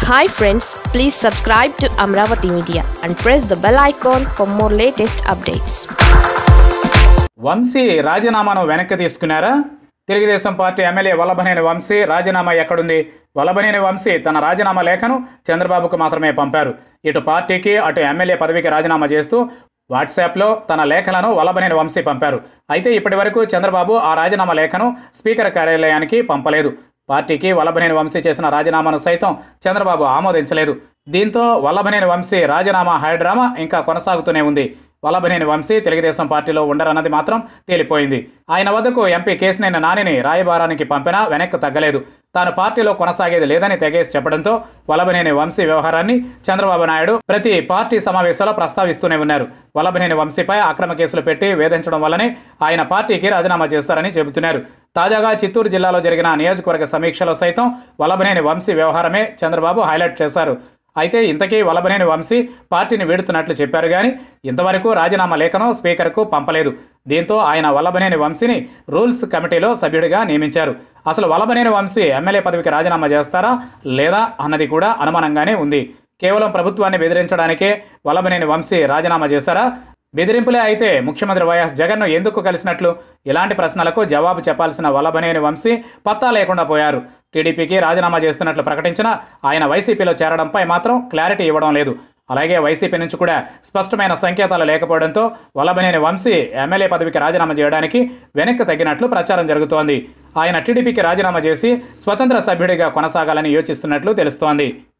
hi friends please subscribe to Amaravati media and press the bell icon for more latest updates Vamsi రాజీనామాను వెనక్కి తీసుకున్నారా Telugu Desam party MLA Vallabhaneni Vamsi రాజీనామా ఎక్కడుంది వల్లభనేని వంశీ తన రాజీనామా లేఖను చంద్రబాబుకు మాత్రమే పంపారు ఇటు పార్టీకి అటు ఎమ్మెల్యే పదవికి రాజీనామా చేస్తూ వాట్సాప్లో తన లేఖలను వల్లభనేని వంశీ పంపారు అయితే ఇప్పటి వరకు చంద్రబాబు ఆ రాజీనామా లేఖను స్పీకర్ కార్యాలయానికి పంపలేదు పార్టీకి వల్లభనేని వంశీ చేసిన రాజీనామాను సైతం చంద్రబాబు ఆమోదించలేదు దీంతో వల్లభనేని వంశీ రాజీనామా హైడ్రామా ఇంకా కొనసాగుతూనే ఉంది వల్లభనేని వంశీ తెలుగుదేశం పార్టీలో ఉండరన్నది మాత్రం తేలిపోయింది ఆయన వద్దకు ఎంపీ కేసినేని నానిని రాయబారానికి పంపినా వెనక్కి తగ్గలేదు తాను పార్టీలో కొనసాగేది లేదని తెగేసి చెప్పడంతో వల్లభనేని వంశీ వ్యవహారాన్ని చంద్రబాబు నాయుడు ప్రతి పార్టీ సమావేశంలో ప్రస్తావిస్తూనే ఉన్నారు వల్లభనేని వంశీపై అక్రమ కేసులు పెట్టి వేధించడం వల్లనే ఆయన పార్టీకి రాజీనామా చేస్తారని చెబుతున్నారు తాజాగా చిత్తూరు జిల్లాలో జరిగిన నియోజకవర్గ సమీక్షలో సైతం వల్లభనేని వంశీ వ్యవహారమే చంద్రబాబు హైలైట్ చేశారు అయితే ఇంతకీ వల్లభనేని వంశీ పార్టీని వీడుతున్నట్లు చెప్పారు కానీ ఇంతవరకు రాజీనామా లేఖను స్పీకర్కు పంపలేదు దీంతో ఆయన వల్లభనేని వంశీని రూల్స్ కమిటీలో సభ్యుడిగా నియమించారు అసలు వల్లభనేని వంశీ ఎమ్మెల్యే పదవికి రాజీనామా చేస్తారా లేదా అన్నది కూడా అనుమానంగానే ఉంది కేవలం ప్రభుత్వాన్ని బెదిరించడానికే వల్లభనేని వంశీ రాజీనామా చేశారా బెదిరింపులే అయితే ముఖ్యమంత్రి వైఎస్ జగన్ను ఎందుకు కలిసినట్లు ఇలాంటి ప్రశ్నలకు జవాబు చెప్పాల్సిన వల్లభనేని వంశీ పత్తా లేకుండా పోయారు టీడీపీకి రాజీనామా చేస్తున్నట్లు ప్రకటించిన ఆయన వైసీపీలో చేరడంపై మాత్రం క్లారిటీ ఇవ్వడం లేదు అలాగే వైసీపీ నుంచి కూడా స్పష్టమైన సంకేతాలు లేకపోవడంతో వల్లభనేని వంశీ ఎమ్మెల్యే పదవికి రాజీనామా చేయడానికి వెనక్కి తగ్గినట్లు ప్రచారం జరుగుతోంది ఆయన టీడీపీకి రాజీనామా చేసి స్వతంత్ర సభ్యుడిగా కొనసాగాలని యోచిస్తున్నట్లు తెలుస్తోంది